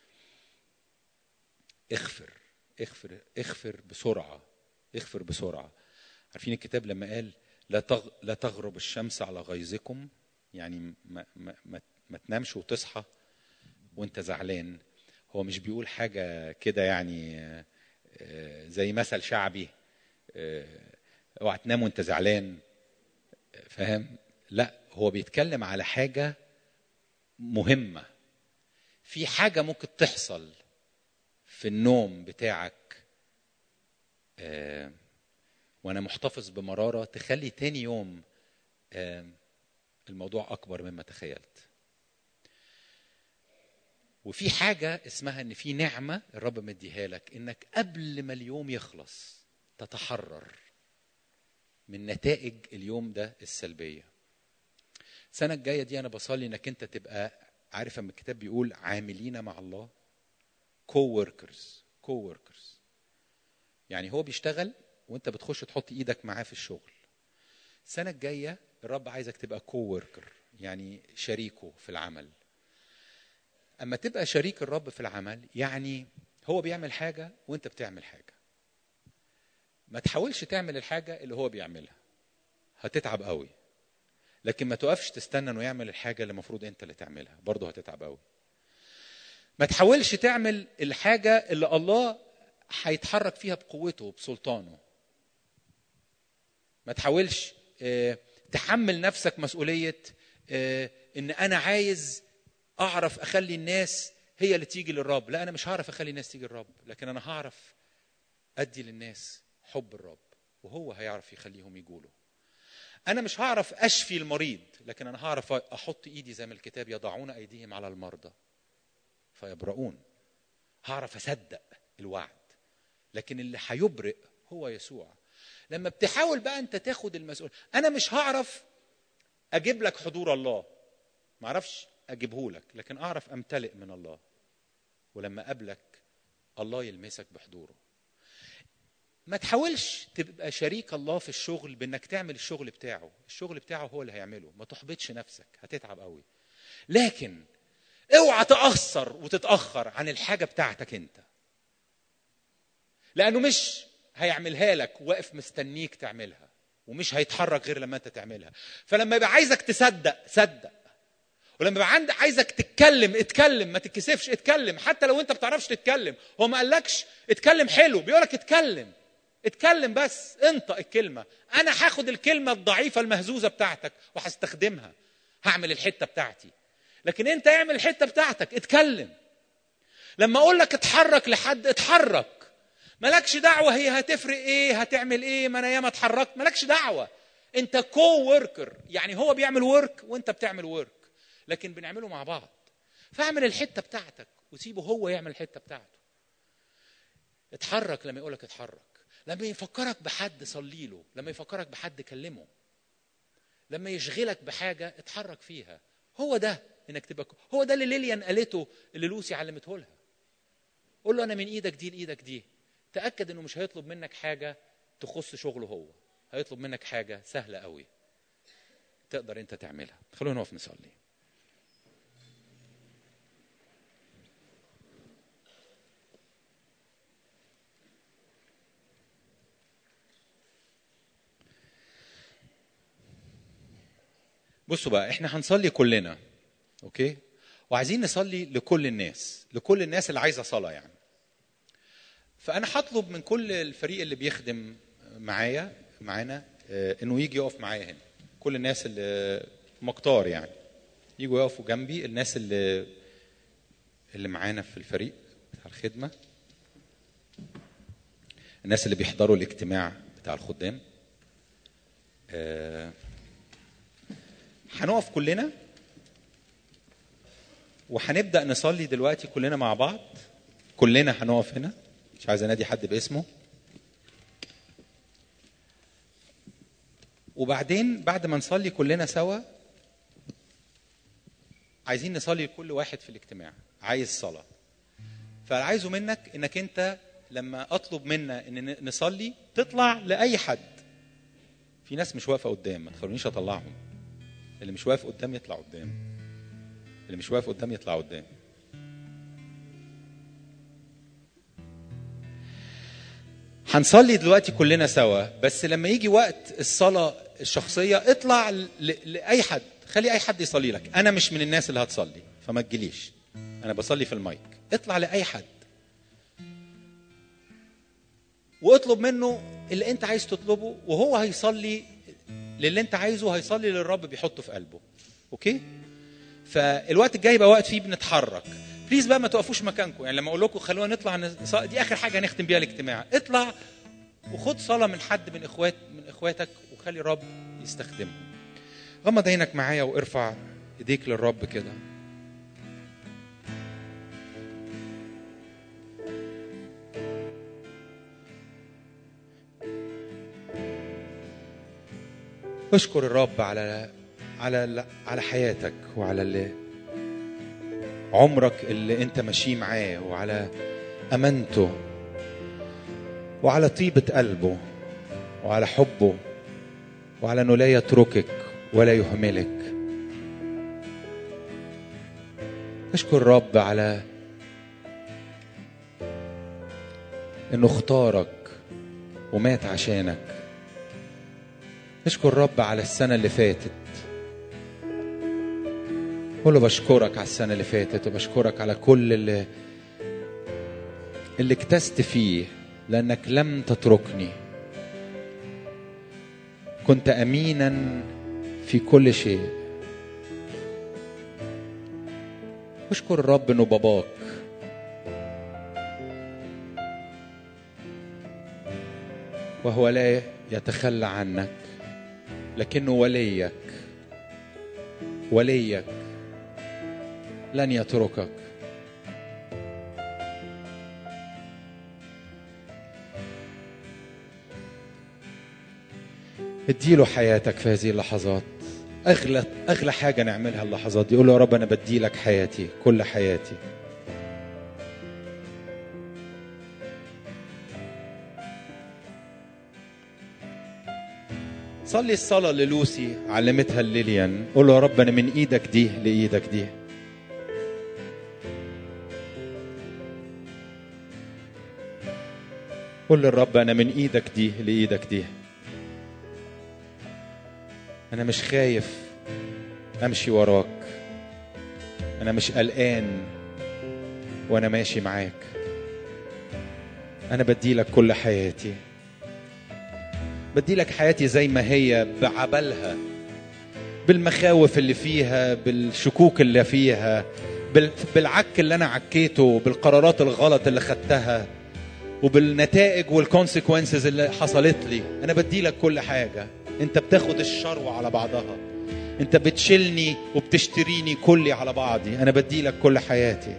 اغفر اغفر اغفر بسرعه اغفر بسرعه عارفين الكتاب لما قال لا تغ... لا تغرب الشمس على غيظكم يعني ما, ما, ما, ما تنامش وتصحى وانت زعلان هو مش بيقول حاجه كده يعني زي مثل شعبي اوعى تنام وانت زعلان فاهم لا هو بيتكلم على حاجه مهمه في حاجه ممكن تحصل في النوم بتاعك آه وانا محتفظ بمراره تخلي تاني يوم آه الموضوع اكبر مما تخيلت وفي حاجه اسمها ان في نعمه الرب مديها لك انك قبل ما اليوم يخلص تتحرر من نتائج اليوم ده السلبيه السنه الجايه دي انا بصلي انك انت تبقى عارف اما الكتاب بيقول عاملين مع الله كو وركرز كو وركرز يعني هو بيشتغل وانت بتخش تحط ايدك معاه في الشغل السنه الجايه الرب عايزك تبقى كو وركر يعني شريكه في العمل اما تبقى شريك الرب في العمل يعني هو بيعمل حاجه وانت بتعمل حاجه ما تحاولش تعمل الحاجه اللي هو بيعملها هتتعب قوي لكن ما توقفش تستنى انه يعمل الحاجه اللي المفروض انت اللي تعملها برضه هتتعب قوي ما تحاولش تعمل الحاجه اللي الله هيتحرك فيها بقوته بسلطانه ما تحاولش اه تحمل نفسك مسؤوليه اه ان انا عايز اعرف اخلي الناس هي اللي تيجي للرب لا انا مش هعرف اخلي الناس تيجي للرب لكن انا هعرف ادي للناس حب الرب وهو هيعرف يخليهم يقولوا انا مش هعرف اشفي المريض لكن انا هعرف احط ايدي زي ما الكتاب يضعون ايديهم على المرضى فيبرؤون هعرف اصدق الوعد لكن اللي هيبرئ هو يسوع لما بتحاول بقى انت تاخد المسؤول انا مش هعرف اجيب لك حضور الله ما اعرفش اجيبه لك لكن اعرف امتلئ من الله ولما اقابلك الله يلمسك بحضوره ما تحاولش تبقى شريك الله في الشغل بانك تعمل الشغل بتاعه الشغل بتاعه هو اللي هيعمله ما تحبطش نفسك هتتعب قوي لكن اوعى تأثر وتتأخر عن الحاجة بتاعتك انت لأنه مش هيعملها لك واقف مستنيك تعملها ومش هيتحرك غير لما انت تعملها فلما يبقى عايزك تصدق صدق ولما يبقى عندك عايزك تتكلم اتكلم ما تتكسفش اتكلم حتى لو انت بتعرفش تتكلم هو ما قالكش اتكلم حلو بيقولك اتكلم اتكلم بس انطق الكلمه انا هاخد الكلمه الضعيفه المهزوزه بتاعتك وهستخدمها هعمل الحته بتاعتي لكن انت اعمل الحته بتاعتك اتكلم لما اقول لك اتحرك لحد اتحرك مالكش دعوه هي هتفرق ايه هتعمل ايه ما انا ياما اتحركت مالكش دعوه انت كو وركر يعني هو بيعمل ورك وانت بتعمل ورك لكن بنعمله مع بعض فاعمل الحته بتاعتك وسيبه هو يعمل الحته بتاعته اتحرك لما يقولك اتحرك لما يفكرك بحد صلي له لما يفكرك بحد كلمه لما يشغلك بحاجه اتحرك فيها هو ده انك تبقى هو ده اللي ليليان قالته اللي لوسي علمته لها قول له انا من ايدك دي لايدك دي تاكد انه مش هيطلب منك حاجه تخص شغله هو هيطلب منك حاجه سهله قوي تقدر انت تعملها خلونا نقف نصلي بصوا بقى احنا هنصلي كلنا اوكي وعايزين نصلي لكل الناس لكل الناس اللي عايزه صلاه يعني فانا هطلب من كل الفريق اللي بيخدم معايا معانا اه انه يجي يقف معايا هنا كل الناس اللي مقطار يعني يجوا يقفوا جنبي الناس اللي اللي معانا في الفريق بتاع الخدمه الناس اللي بيحضروا الاجتماع بتاع الخدام اه هنقف كلنا وهنبدا نصلي دلوقتي كلنا مع بعض كلنا هنقف هنا مش عايز انادي حد باسمه وبعدين بعد ما نصلي كلنا سوا عايزين نصلي لكل واحد في الاجتماع عايز صلاه فعايزه منك انك انت لما اطلب منا ان نصلي تطلع لاي حد في ناس مش واقفه قدام ما تخلونيش اطلعهم اللي مش واقف قدام يطلع قدام اللي مش واقف قدام يطلع قدام هنصلي دلوقتي كلنا سوا بس لما يجي وقت الصلاة الشخصية اطلع ل- لأي حد خلي أي حد يصلي لك أنا مش من الناس اللي هتصلي فما تجيليش أنا بصلي في المايك اطلع لأي حد واطلب منه اللي انت عايز تطلبه وهو هيصلي للي انت عايزه هيصلي للرب بيحطه في قلبه اوكي فالوقت الجاي يبقى وقت فيه بنتحرك بليز بقى ما توقفوش مكانكم يعني لما اقول لكم خلونا نطلع نص- دي اخر حاجه هنختم بيها الاجتماع اطلع وخد صلاه من حد من اخوات من اخواتك وخلي الرب يستخدمهم غمض عينك معايا وارفع ايديك للرب كده اشكر الرب على على على حياتك وعلى اللي عمرك اللي انت ماشي معاه وعلى امانته وعلى طيبه قلبه وعلى حبه وعلى انه لا يتركك ولا يهملك اشكر الرب على انه اختارك ومات عشانك اشكر الرب على السنة اللي فاتت قول له بشكرك على السنة اللي فاتت وبشكرك على كل اللي اللي اكتست فيه لأنك لم تتركني كنت أمينا في كل شيء اشكر الرب انه باباك وهو لا يتخلى عنك لكنه وليك وليك لن يتركك اديله حياتك في هذه اللحظات اغلى اغلى حاجه نعملها اللحظات دي قول له يا رب انا بدي لك حياتي كل حياتي صلي الصلاة اللي لوسي علمتها ليليان قول له يا رب أنا من إيدك دي لإيدك دي قول للرب أنا من إيدك دي لإيدك دي أنا مش خايف أمشي وراك أنا مش قلقان وأنا ماشي معاك أنا بدي لك كل حياتي بدي لك حياتي زي ما هي بعبلها بالمخاوف اللي فيها بالشكوك اللي فيها بال- بالعك اللي انا عكيته بالقرارات الغلط اللي خدتها وبالنتائج والكونسيكونسز اللي حصلت لي انا بدي لك كل حاجه انت بتاخد الشروه على بعضها انت بتشيلني وبتشتريني كلي على بعضي انا بدي لك كل حياتي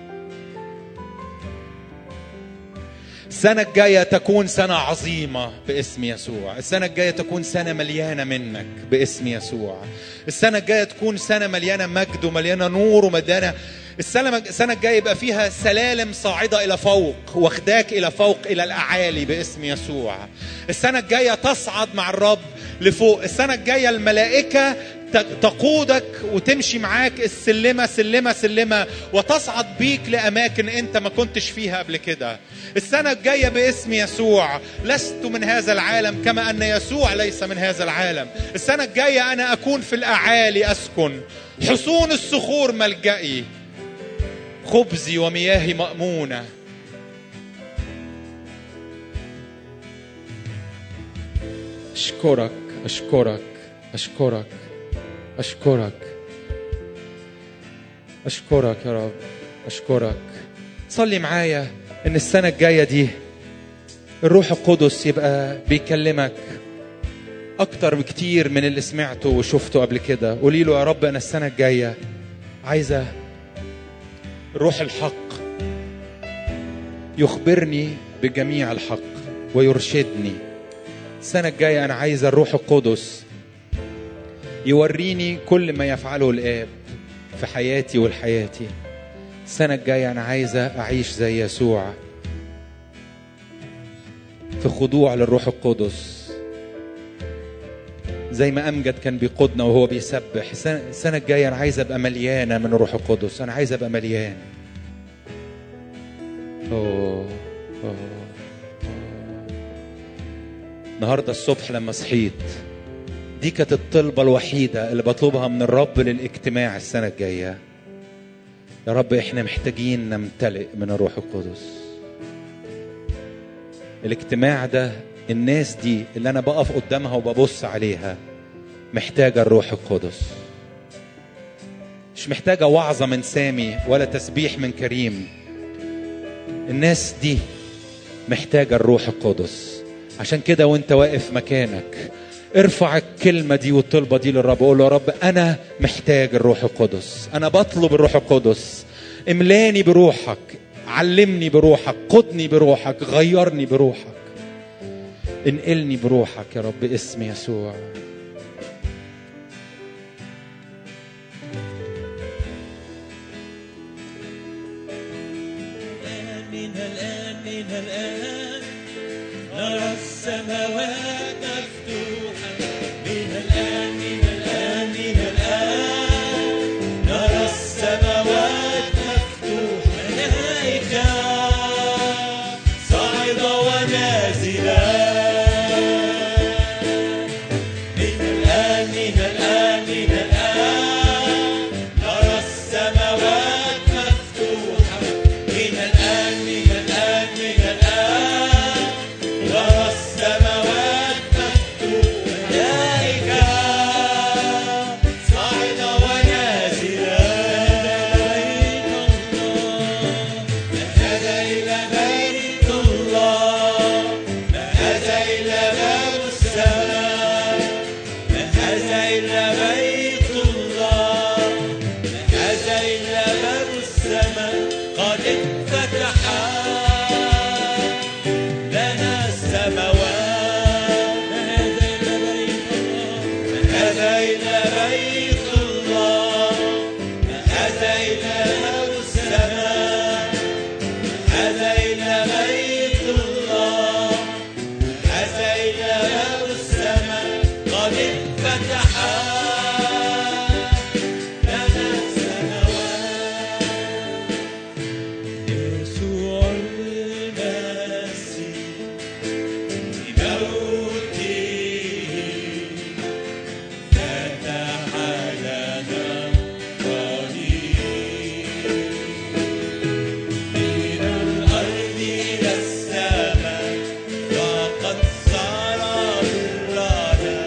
السنة الجاية تكون سنة عظيمة باسم يسوع السنة الجاية تكون سنة مليانة منك باسم يسوع السنة الجاية تكون سنة مليانة مجد ومليانة نور ومليانة السنة السنة الجاية يبقى فيها سلالم صاعدة إلى فوق واخداك إلى فوق إلى الأعالي باسم يسوع السنة الجاية تصعد مع الرب لفوق السنة الجاية الملائكة ت- تقودك وتمشي معاك السلمة سلمة سلمة وتصعد بيك لأماكن أنت ما كنتش فيها قبل كده السنة الجاية باسم يسوع لست من هذا العالم كما أن يسوع ليس من هذا العالم السنة الجاية أنا أكون في الأعالي أسكن حصون الصخور ملجئي خبزي ومياهي مأمونة أشكرك أشكرك أشكرك أشكرك أشكرك يا رب أشكرك صلي معايا إن السنة الجاية دي الروح القدس يبقى بيكلمك أكتر بكتير من اللي سمعته وشفته قبل كده قولي له يا رب أنا السنة الجاية عايزة روح الحق يخبرني بجميع الحق ويرشدني السنة الجاية أنا عايز الروح القدس يوريني كل ما يفعله الآب في حياتي ولحياتي السنة الجاية أنا عايزة أعيش زي يسوع في خضوع للروح القدس زي ما أمجد كان بيقودنا وهو بيسبح السنة السنة الجاية أنا عايز أبقى مليانة من الروح القدس أنا عايز أبقى مليان أوه. أوه. النهارده الصبح لما صحيت دي كانت الطلبة الوحيدة اللي بطلبها من الرب للاجتماع السنة الجاية يا رب احنا محتاجين نمتلئ من الروح القدس الاجتماع ده الناس دي اللي انا بقف قدامها وببص عليها محتاجة الروح القدس مش محتاجة وعظة من سامي ولا تسبيح من كريم الناس دي محتاجة الروح القدس عشان كده وانت واقف مكانك ارفع الكلمة دي والطلبة دي للرب قول له يا رب أنا محتاج الروح القدس أنا بطلب الروح القدس املاني بروحك علمني بروحك قدني بروحك غيرني بروحك انقلني بروحك يا رب اسم يسوع من الآن من الآن نرى السماوات مفتوحة من الآن من الآن من الآن نرى السماوات مفتوحة ملائكة صاعدة ونازلة من الآن من الآن من الآن نرى السماوات مفتوحة من الآن من الآن من الآن نرى السماوات مفتوحة ملائكة صاعدة ونازلة هذا إلى بيت الله ما هذا إلا باب السماء ما هذا إلا بيت الله ما هذا إلا باب السماء قد انفتح لنا السماوات ما هذا إلا بيت الله ما هذا إلا بيت الله ما هذا إلا باب السماء هذا إلا بيت الله هذا إلا باب السماء قد انفتح لنا السماوات يسوع المسيح بموته فتح لنا طريق من الأرض إلى السماء وقد صار برانا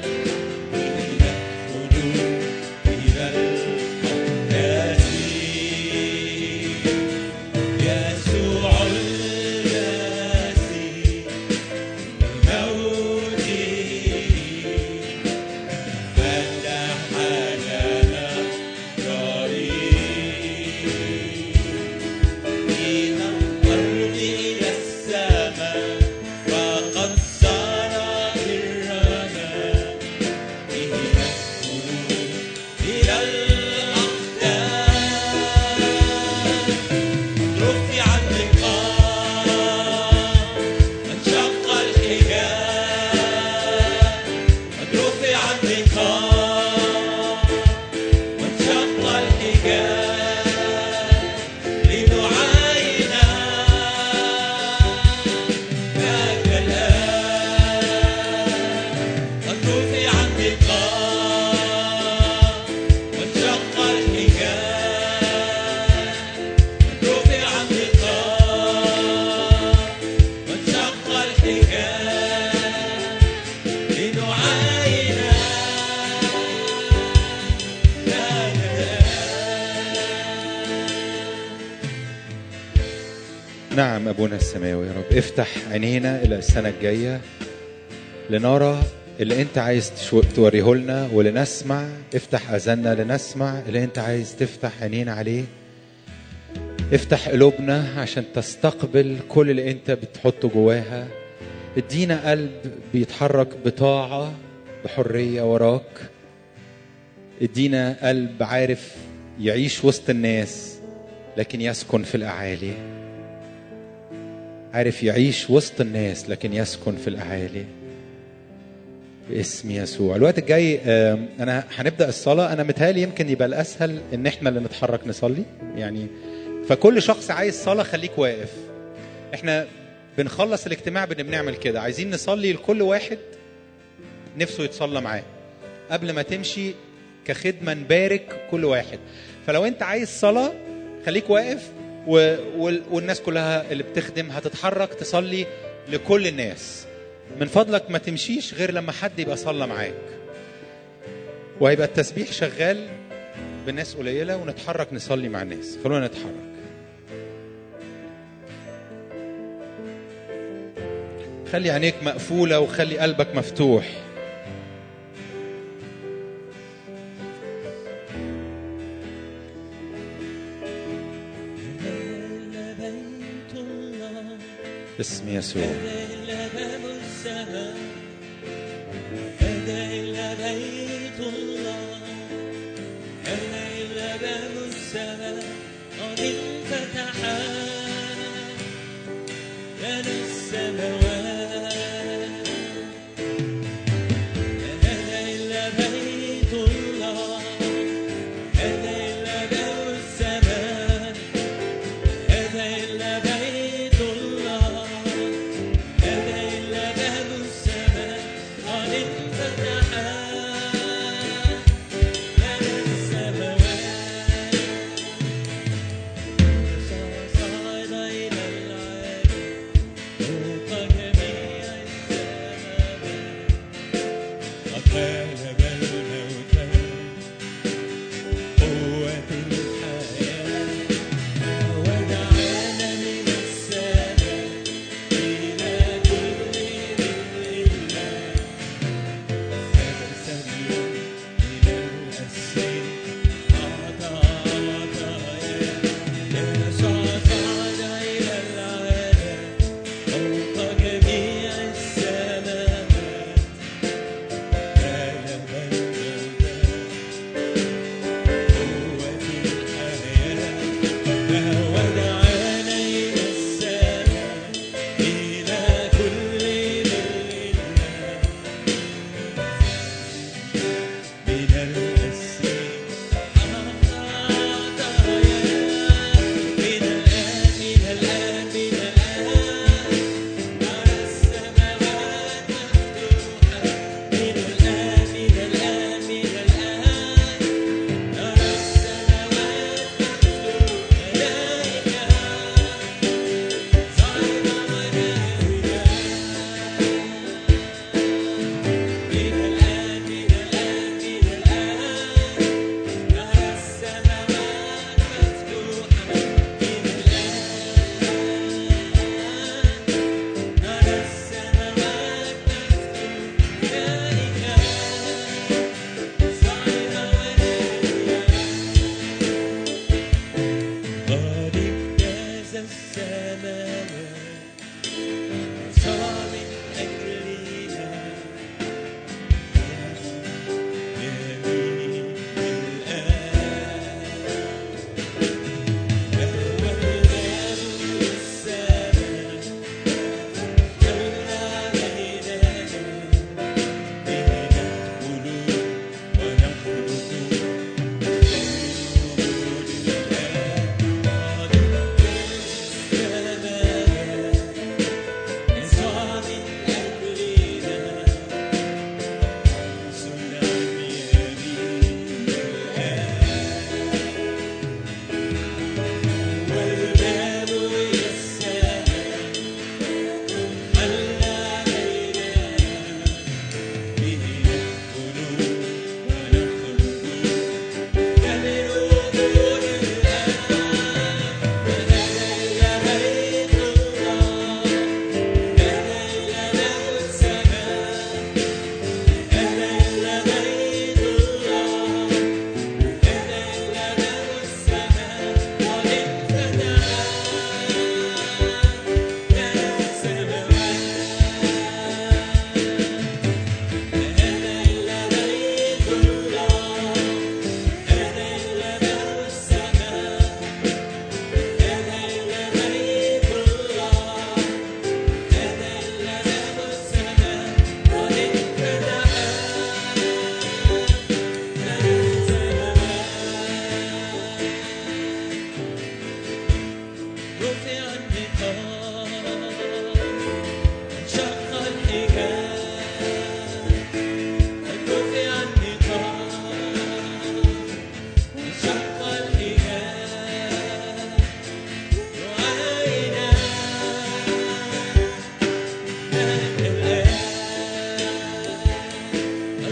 لندخل إلى الأقداس يسوع المسيح بموته فتح لنا طريق من الأرض إلى السماء وقد صار برنا به ندخل إلى الأقدام رفع النقاب انشق الحجاب قد رفع النقاب وانشق الحجاب لنعاين ذاك الآن قد رفع النقاب وانشق الحجاب قد رفع النقاب وانشق الحجاب لنعاين ذاك نعم أبونا السماوي يا رب افتح عينينا إلى السنة الجاية لنرى اللي أنت عايز تشو- توريه لنا ولنسمع افتح أذاننا لنسمع اللي أنت عايز تفتح عينينا عليه افتح قلوبنا عشان تستقبل كل اللي أنت بتحطه جواها ادينا قلب بيتحرك بطاعة بحرية وراك ادينا قلب عارف يعيش وسط الناس لكن يسكن في الأعالي عارف يعيش وسط الناس لكن يسكن في الأعالي باسم يسوع الوقت الجاي آم، انا هنبدا الصلاه انا متهيألي يمكن يبقى الاسهل ان احنا اللي نتحرك نصلي يعني فكل شخص عايز صلاه خليك واقف احنا بنخلص الاجتماع بن بنعمل كده عايزين نصلي لكل واحد نفسه يتصلى معاه قبل ما تمشي كخدمه نبارك كل واحد فلو انت عايز صلاه خليك واقف و... وال... والناس كلها اللي بتخدم هتتحرك تصلي لكل الناس من فضلك ما تمشيش غير لما حد يبقى صلى معاك وهيبقى التسبيح شغال بالناس قليلة ونتحرك نصلي مع الناس خلونا نتحرك خلي عينيك مقفولة وخلي قلبك مفتوح إلا بيت الله باسم يسوع إلا باب السماء هذا إلا بيت الله هذا إلا باب السماء قد انفتح لنا السماوات هذا إلا بيت الله هذا إلا باب السماء هذا إلا بيت الله هذا إلا باب السماء قد انفتح لنا السماوات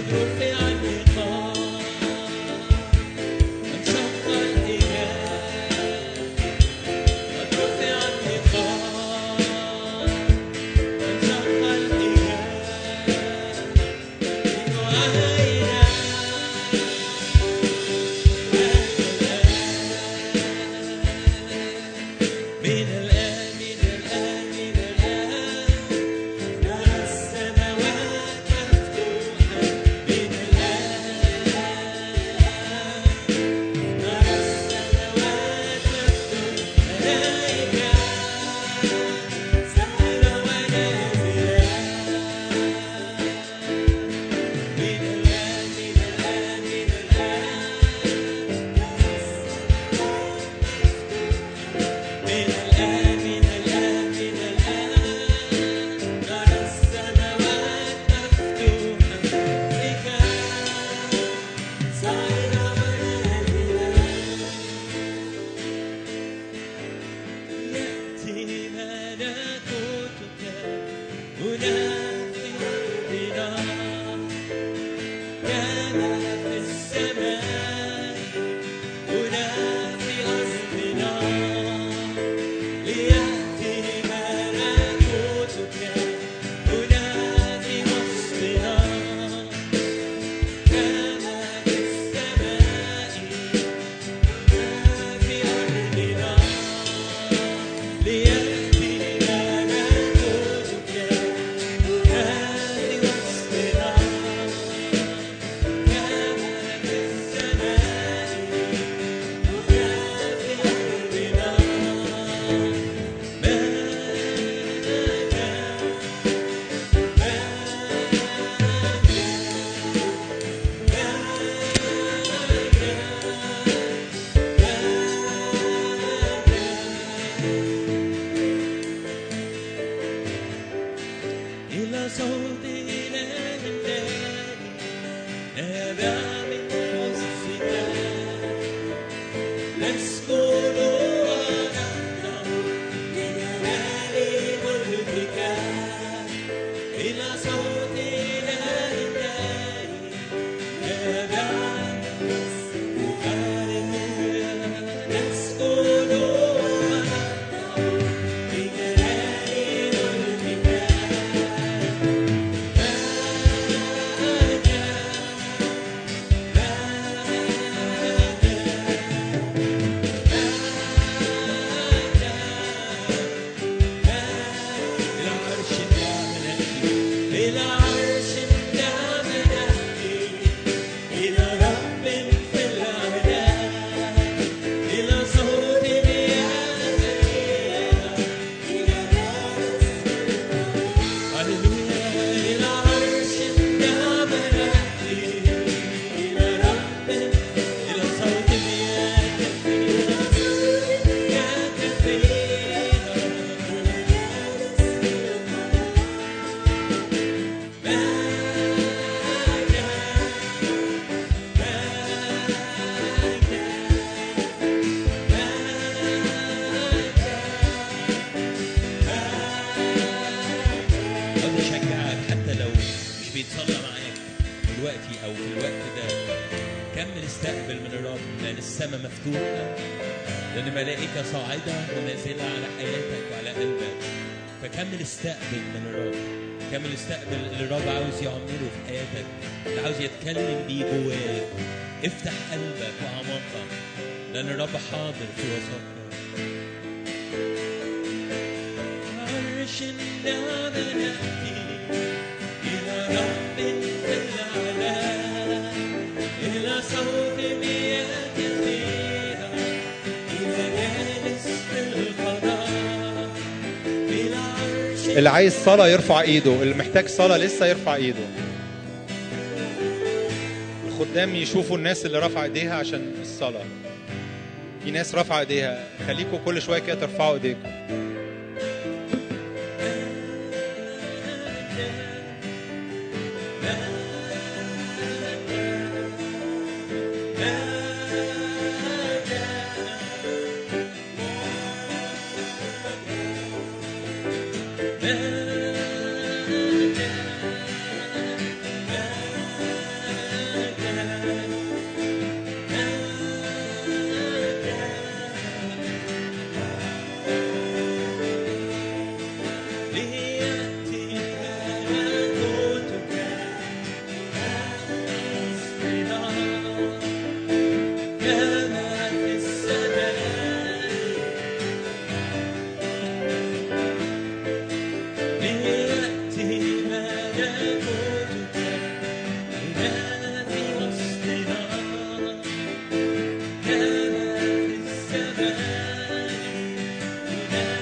رفع النقاب انشق الحجاب قد رفع النقاب انشق الحجاب وعلينا من الآن من الآن من الآن نرى السماوات مفتوحة من الآن نرى السماوات مفتوحة ملائكة سائرة ونازلة من الآن من الآن من الآن من الآن من الآن من الآن نرى السماوات مفتوحة بك سائرة ونازلة يأتي ملكوتك هنا في أرضنا كما في السماء هنا في أرضنا ليأتي ملكوتك هنا في وسطنا كما في السماء هنا في أرضنا ليأتي ملكوتك هنا في وسطنا كما في السماء هنا في أرضنا إلى صوت إله النادي نابع من وسطك نسكن ونحن لجلال ملكك إلى صوت إله النادي نابع من وسطك هللويا نسكن ونحن لجلال ملكك إلى عرش النعم نأتي إلى رب في العلا إلى صوت مياه كثيرة إلى راس هللويا إلى عرش النعم نأتي إلى رب إلى صوت مياه كثيرة مياه كثيرة عاوز اشجعك حتى لو مش بيتصلى معاك دلوقتي او في الوقت ده كمل استقبل من الرب لان السماء مفتوحه لان ملائكه صاعده ونازله على حياتك وعلى قلبك فكمل استقبل من الرب كمل استقبل اللي الرب عاوز يعمله في حياتك اللي عاوز يتكلم بيه جواك افتح قلبك واعماقك لان الرب حاضر في وسطنا عرش النعم نأتي إلى رب في العلا إلى صوت مياه كثيرة إلى جالس في القضاء إلى عرش اللي عايز صلاة يرفع ايده اللي محتاج صلاة لسه يرفع ايده الخدام يشوفوا الناس اللي رفع ايديها عشان الصلاة في ناس رفع ايديها خليكم كل شوية كده ترفعوا ايديكم Yeah. أتينا